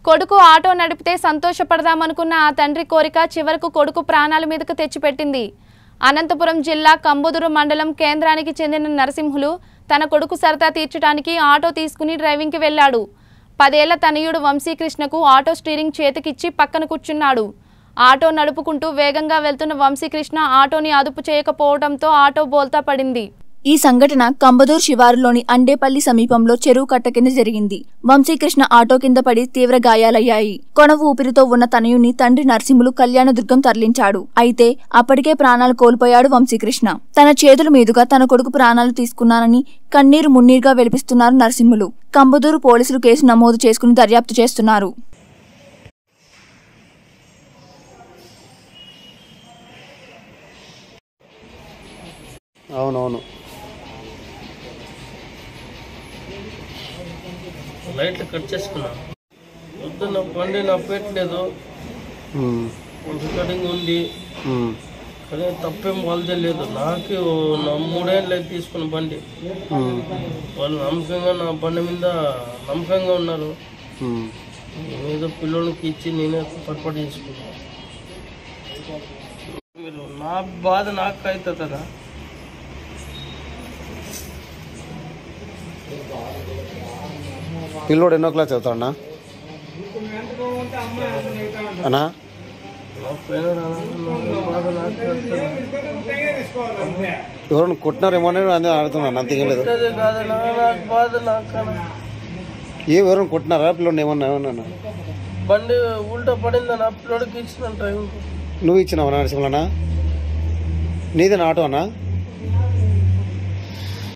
కొడుకు ఆటో నడిపితే సంతోషపడదామనుకున్న ఆ తండ్రి కోరిక చివరకు కొడుకు ప్రాణాల మీదకు తెచ్చిపెట్టింది అనంతపురం జిల్లా కంబుదురు మండలం కేంద్రానికి చెందిన నరసింహులు తన కొడుకు సరదా తీర్చడానికి ఆటో తీసుకుని డ్రైవింగ్కి వెళ్ళాడు పదేళ్ల తనయుడు వంశీకృష్ణకు ఆటో స్టీరింగ్ చేతికిచ్చి పక్కన కూర్చున్నాడు ఆటో నడుపుకుంటూ వేగంగా వెళ్తున్న వంశీకృష్ణ ఆటోని అదుపు చేయకపోవడంతో ఆటో బోల్తా పడింది ఈ సంఘటన కంబదూర్ శివారులోని అండేపల్లి సమీపంలో చెరువు కట్ట కింద జరిగింది వంశీకృష్ణ ఆటో కింద పడి తీవ్ర గాయాలయ్యాయి కొన ఊపిరితో ఉన్న తనయుని తండ్రి నరసింహులు కళ్యాణదుర్గం తరలించాడు అయితే అప్పటికే ప్రాణాలు కోల్పోయాడు వంశీకృష్ణ తన చేతుల మీదుగా తన కొడుకు ప్రాణాలు తీసుకున్నానని కన్నీరు మున్నీరుగా వెలిపిస్తున్నారు నరసింహులు కంబదూరు పోలీసులు కేసు నమోదు చేసుకుని దర్యాప్తు చేస్తున్నారు అవునవును లైట్లు కట్ చేసుకున్నా పొద్దున్న బండి నా పెట్టలేదు ఉమ్, రికార్డింగ్ ఉంది ఉమ్, కానీ తప్పేం వాళ్ళదే లేదు నాకే ఓ నా మూడేళ్ళు తీసుకున్న బండి ఉమ్, వాళ్ళు నమ్మకంగా నా బండి మీద నమ్మకంగా ఉన్నారు ఉమ్. ఏదో పిల్లోనికి ఇచ్చి నేనే పొరపాటు చేసుకున్నా మీరు నా బాధ నాకు అవుతుంది కదా పిల్లోడు ఎన్నో క్లాస్ చదువుతాడన్నా అన్నా నా పైన నా బాధ నాకు అవుతుంది ఎవరైనా కొట్టినారేమో అని అదే ఆడుతున్నాను అంతేం లేదు అదే కాదు నా నాకు బాధ నాకు ఏ ఎవరైనా కొట్టినారా పిల్లోడిని ఏమన్నా ఏమన్నా బండి ఉల్టా పడిందని ఆ పిల్లోడికి ఇచ్చిన డ్రైవింగ్ నువ్వు ఇచ్చినావా నరసింహలనా నీదేనా ఆటో అన్నా